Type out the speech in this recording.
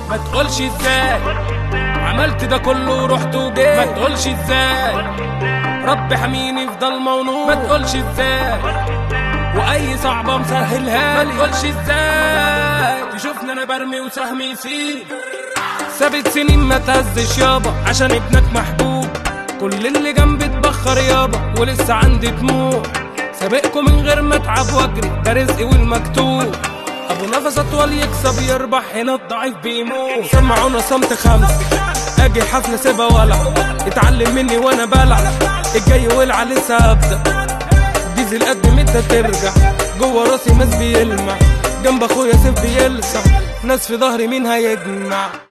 ما تقولش ازاي عملت ده كله ورحت وجيت ما تقولش ازاي رب حميني في ضلمة ونور ما تقولش ازاي واي صعبة مسهلها لي ما تقولش ازاي تشوفني انا برمي وسهمي فيه ثابت سنين ما تهزش يابا عشان ابنك محبوب كل اللي جنبي اتبخر يابا ولسه عندي طموح سابقكم من غير ما اتعب واجري ده رزقي والمكتوب ابو نفس اطول يكسب يربح هنا الضعيف بيموت سمعونا صمت خمس اجي حفله سيبها ولع اتعلم مني وانا بلع الجاي ولع لسه هبدا ديزل قد متى ترجع جوه راسي ماس بيلمع جنب اخويا سيف بيلسع ناس في ظهري مين هيجمع